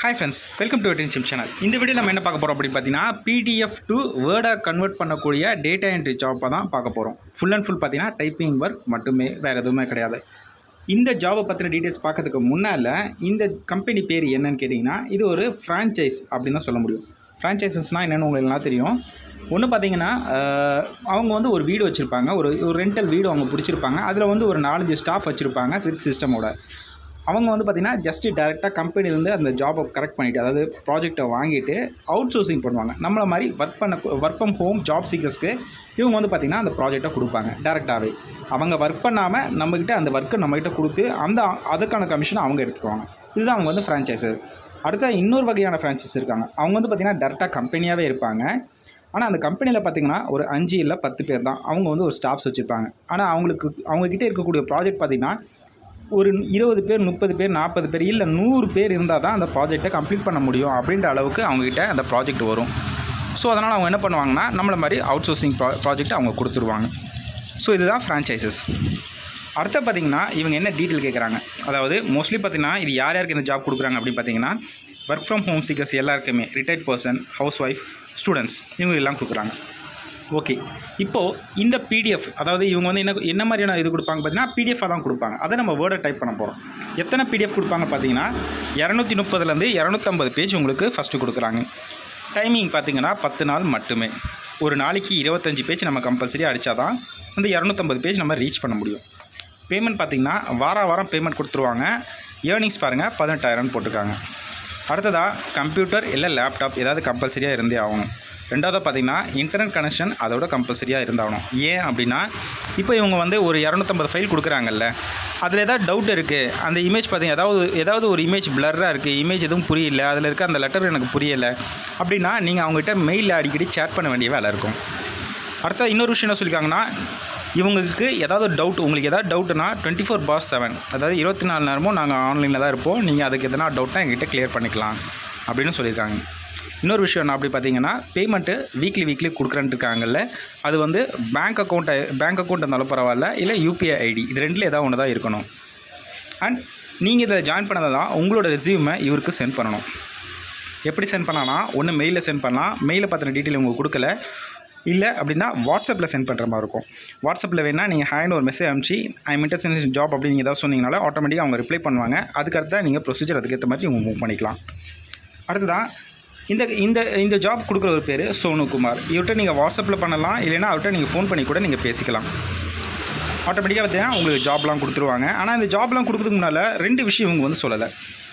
hi friends welcome to வெட்டின் channel இந்த video நம்ம என்ன பார்க்க போகிறோம் அப்படின்னு பார்த்தீங்கன்னா பிடிஎஃப் டு வேர்டாக கன்வெர்ட் பண்ணக்கூடிய டேட்டா என்ட்ரி ஜாப்பை தான் பார்க்க போகிறோம் ஃபுல் அண்ட் ஃபுல் பார்த்தீங்கன்னா டைப்பிங் ஒர்க் மட்டுமே வேறு எதுவுமே கிடையாது இந்த ஜாபை பற்றின டீட்டெயில்ஸ் பார்க்கறதுக்கு முன்னால் இந்த கம்பெனி பேர் என்னன்னு கேட்டிங்கன்னா இது ஒரு ஃப்ரான்ச்சைஸ் அப்படின்னு தான் சொல்ல முடியும் ஃப்ரான்ச்சைசஸ்னால் என்னென்னு உங்களுக்கு எல்லாம் தெரியும் ஒன்று பார்த்தீங்கன்னா அஹ், அவங்க வந்து ஒரு வீடு வச்சுருப்பாங்க ஒரு ஒரு ரெண்டல் வீடு அவங்க பிடிச்சிருப்பாங்க அதில் வந்து ஒரு நாலஞ்சு ஸ்டாஃப் வச்சுருப்பாங்க வித் சிஸ்டமோட அவங்க வந்து பார்த்திங்கன்னா ஜஸ்ட்டு டேரெக்டாக கம்பெனிலேருந்து அந்த ஜாபை கரெக்ட் பண்ணிவிட்டு அதாவது ப்ராஜெக்டை வாங்கிட்டு அவுட் சோர்சிங் பண்ணுவாங்க நம்மளை மாதிரி ஒர்க் பண்ண ஒர்க் ஃப்ரம் ஹோம் ஜாப் சீக்கர்ஸ்க்கு இவங்க வந்து பார்த்திங்கன்னா அந்த ப்ராஜெக்டை கொடுப்பாங்க டேரெக்டாகவே அவங்க ஒர்க் பண்ணாமல் நம்மக்கிட்ட அந்த ஒர்க்கை நம்மக்கிட்ட கொடுத்து அந்த அதுக்கான கமிஷனை அவங்க எடுத்துக்குவாங்க இதுதான் அவங்க வந்து ஃப்ரான்ச்சைஸர் அடுத்த இன்னொரு வகையான ஃப்ரான்ச்சைஸ் இருக்காங்க அவங்க வந்து பார்த்திங்கன்னா டேரெக்டாக கம்பெனியாகவே இருப்பாங்க ஆனால் அந்த கம்பெனியில் பார்த்தீங்கன்னா ஒரு அஞ்சு இல்லை பத்து பேர் தான் அவங்க வந்து ஒரு ஸ்டாஃப்ஸ் வச்சுருப்பாங்க ஆனால் அவங்களுக்கு அவங்கக்கிட்ட இருக்கக்கூடிய ப்ராஜெக்ட் பார்த்திங்கன்னா ஒரு இருபது பேர் முப்பது பேர் நாற்பது பேர் இல்லை நூறு பேர் இருந்தால் தான் அந்த ப்ராஜெக்டை கம்ப்ளீட் பண்ண முடியும் அப்படின்ற அளவுக்கு அவங்கக்கிட்ட அந்த ப்ராஜெக்ட் வரும் ஸோ அதனால் அவங்க என்ன பண்ணுவாங்கன்னா நம்மளை மாதிரி அவுட் சோர்சிங் ப்ரா ப்ராஜெக்ட் அவங்க கொடுத்துருவாங்க ஸோ இதுதான் ஃப்ரான்ச்சைசஸ் அடுத்து பார்த்தீங்கன்னா இவங்க என்ன டீட்டெயில் கேட்குறாங்க அதாவது மோஸ்ட்லி பார்த்தீங்கன்னா இது யார் யாருக்கு இந்த ஜாப் கொடுக்குறாங்க அப்படின்னு பார்த்தீங்கன்னா ஒர்க் ஃப்ரம் ஹோம் சீக்கர்ஸ் எல்லாருக்குமே retired person house wife students இவங்க எல்லாம் கொடுக்குறாங்க ஓகே இப்போது இந்த பிடிஎஃப் அதாவது இவங்க வந்து என்ன என்ன மாதிரியான இது கொடுப்பாங்க பார்த்தீங்கன்னா பிடிஎஃபாக தான் கொடுப்பாங்க அதை நம்ம வேர்டை டைப் பண்ண போகிறோம் எத்தனை பிடிஎஃப் கொடுப்பாங்க பார்த்தீங்கன்னா இரநூத்தி முப்பதுலேருந்து இரநூத்தம்பது பேஜ் உங்களுக்கு ஃபஸ்ட்டு கொடுக்குறாங்க டைமிங் பார்த்தீங்கன்னா பத்து நாள் மட்டுமே ஒரு நாளைக்கு இருபத்தஞ்சி பேஜ் நம்ம கம்பல்சரி அடித்தா தான் அந்த இரநூத்தம்பது பேஜ் நம்ம ரீச் பண்ண முடியும் பேமெண்ட் பார்த்தீங்கன்னா வார வாரம் பேமெண்ட் கொடுத்துருவாங்க ஏர்னிங்ஸ் பாருங்கள் பதினெட்டாயிரம்னு போட்டிருக்காங்க அடுத்ததாக கம்ப்யூட்டர் இல்லை லேப்டாப் ஏதாவது கம்பல்சரியாக இருந்தே ஆகணும் ரெண்டாவது பார்த்தீங்கன்னா இன்டர்நெட் கனெக்ஷன் அதோட கம்பல்சரியாக இருந்தாகணும் ஏன் அப்படின்னா இப்போ இவங்க வந்து ஒரு இரநூத்தம்பது ஃபைல் கொடுக்குறாங்கல்ல அதில் ஏதாவது டவுட் இருக்குது அந்த இமேஜ் பார்த்தீங்க ஏதாவது ஏதாவது ஒரு இமேஜ் பிளர்ராக இருக்குது இமேஜ் எதுவும் புரியல அதில் இருக்க அந்த லெட்டர் எனக்கு புரியலை அப்படின்னா நீங்கள் அவங்ககிட்ட மெயிலில் அடிக்கடி சேட் பண்ண வேண்டிய வேலை இருக்கும் அடுத்த இன்னொரு விஷயம் என்ன சொல்லியிருக்காங்கன்னா இவங்களுக்கு ஏதாவது டவுட் உங்களுக்கு ஏதாவது டவுட்னா டுவெண்ட்டி ஃபோர் பார் செவன் அதாவது இருபத்தி நாலு நேரமும் நாங்கள் ஆன்லைனில் தான் இருப்போம் நீங்கள் அதுக்கு எதனா டவுட்னா எங்ககிட்ட கிளியர் பண்ணிக்கலாம் அப்படின்னு சொல்லியிருக்காங்க இன்னொரு விஷயம் என்ன அப்படி பார்த்தீங்கன்னா பேமெண்ட்டு வீக்லி வீக்லி கொடுக்குறேன்ட்டு இருக்காங்கல்ல அது வந்து பேங்க் அக்கௌண்ட் பேங்க் அக்கௌண்ட் இருந்தாலும் பரவாயில்ல இல்லை யூபிஐ ஐடி இது ரெண்டில் ஏதாவது ஒன்று தான் இருக்கணும் அண்ட் நீங்கள் இதில் ஜாயின் பண்ணதான் உங்களோட ரெசியூமை இவருக்கு சென்ட் பண்ணணும் எப்படி சென்ட் பண்ணலாம்னா ஒன்று மெயிலில் சென்ட் பண்ணலாம் மெயிலை பற்றின டீட்டெயில் உங்களுக்கு கொடுக்கல இல்லை அப்படின்னா வாட்ஸ்அப்பில் சென்ட் பண்ணுற மாதிரி இருக்கும் வாட்ஸ்அப்பில் வேணால் நீங்கள் ஹேண்ட் ஒரு மெசேஜ் அனுப்பிச்சு ஐ இன்டர்சன் ஜாப் அப்படின்னு நீங்கள் ஏதாவது சொன்னீங்கனால ஆட்டோமேட்டிக்காக அவங்க ரிப்ளை பண்ணுவாங்க அதுக்கடுத்து நீங்கள் ப்ரொசீஜர் அதுக்கேற்ற மாதிரி நீங்கள் மூவ் பண்ணிக்கலாம் அடுத்ததான் இந்த இந்த இந்த ஜாப் கொடுக்குற ஒரு பேர் சோனுகுமார் இவர்கிட்ட நீங்கள் வாட்ஸ்அப்பில் பண்ணலாம் இல்லைன்னா அவர்கிட்ட நீங்கள் ஃபோன் பண்ணி கூட நீங்கள் பேசிக்கலாம் ஆட்டோமேட்டிக்காக பார்த்தீங்கன்னா உங்களுக்கு ஜாப்லாம் கொடுத்துருவாங்க ஆனால் இந்த ஜாப்லாம் கொடுக்கறதுக்கு முன்னால் ரெண்டு விஷயம் இவங்க வந்து சொல்லலை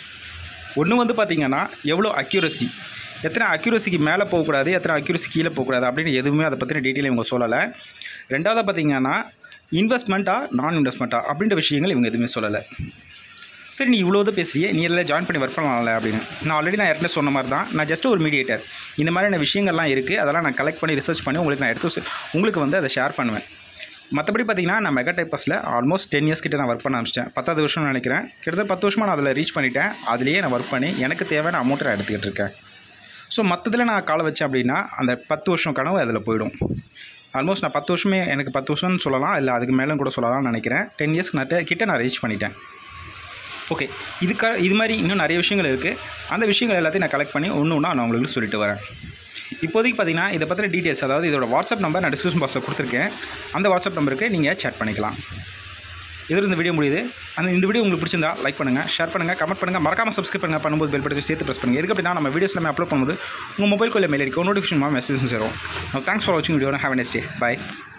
ஒன்று வந்து பார்த்தீங்கன்னா எவ்வளோ அக்யூரசி எத்தனை அக்யூரசிக்கு மேலே போகக்கூடாது எத்தனை அக்யூரசி கீழே போகக்கூடாது அப்படின்னு எதுவுமே அதை பற்றின டீட்டெயில் இவங்க சொல்லலை ரெண்டாவது பார்த்தீங்கன்னா இன்வெஸ்ட்மெண்ட்டா நான் இன்வெஸ்ட்மெண்ட்டா அப்படின்ற விஷயங்கள் இவங்க எதுவுமே சொல்லலை சரி நீ இவ்வளோ தான் பேசுறியே நீ எல்லாம் ஜாயின் பண்ணி ஒர்க் பண்ணலாம்ல அப்படின்னு நான் ஆல்ரெடி நான் ஏற்கனவே சொன்ன மாதிரி தான் நான் ஜஸ்ட் ஒரு மீடியேட்டர் இந்த மாதிரியான விஷயங்கள்லாம் இருக்குது அதெல்லாம் நான் கலெக்ட் பண்ணி ரிசர்ச் பண்ணி உங்களுக்கு நான் எடுத்து சொ- உங்களுக்கு வந்து அதை ஷேர் பண்ணுவேன் மற்றபடி பார்த்தீங்கன்னா நான் மெகா டைப்பஸில் ஆல்மோஸ்ட் டென் இயர்ஸ் கிட்ட நான் ஒர்க் பண்ண ஆரம்பிச்சிட்டேன் பத்தாவது வருஷம் நினைக்கிறேன் கிட்டத்தட்ட பத்து வருஷமாக நான் அதில் ரீச் பண்ணிட்டேன் அதுலேயே நான் ஒர்க் பண்ணி எனக்கு தேவையான அமௌண்ட்டை நான் எடுத்துக்கிட்டு இருக்கேன் ஸோ மற்றதில் நான் காலை வச்சேன் அப்படின்னா அந்த பத்து வருஷம் கனவு அதில் போயிடும் ஆல்மோஸ்ட் நான் பத்து வருஷமே எனக்கு பத்து வருஷம்னு சொல்லலாம் இல்லை அதுக்கு மேலும் கூட சொல்லலாம்னு நினைக்கிறேன் டென் இயர்ஸ் நட்ட கிட்ட நான் ரீச் பண்ணிட்டேன் ஓகே இதுக்காக இது மாதிரி இன்னும் நிறைய விஷயங்கள் இருக்குது அந்த விஷயங்கள் எல்லாத்தையும் நான் கலெக்ட் பண்ணி ஒன்று ஒன்றா நான் உங்களுக்கு சொல்லிட்டு வரேன் இப்போதைக்கு பார்த்தீங்கன்னா இதை பற்றின டீட்டெயில்ஸ் அதாவது இதோட வாட்ஸ்அப் நம்பர் நான் டிஸ்கிரிப்ஷன் பாக்ஸில் கொடுத்துருக்கேன் அந்த வாட்ஸ்அப் நம்பருக்கு நீங்கள் சேட் பண்ணிக்கலாம் இதோட இந்த வீடியோ முடியுது அந்த இந்த வீடியோ உங்களுக்கு பிடிச்சிருந்தா லைக் பண்ணுங்கள் ஷேர் பண்ணுங்கள் கமெண்ட் பண்ணுங்கள் மறக்காம சப்ஸ்கிரைப் பண்ணுங்கள் பண்ணும்போது பெல் பட்டத்தை சேர்த்து ப்ரெஸ் பண்ணுங்கள் எதுக்கு அப்படின்னா நம்ம வீடியோஸ் எல்லாமே அப்லோட் பண்ணும்போது உங்கள் மொபைல் கோயில் மெயில் அடிக்கும் நோட்டிஃபிகேஷன் மெசேஜ் சேரும் தேங்க்ஸ் ஃபார் வாட்சிங் video have nice day by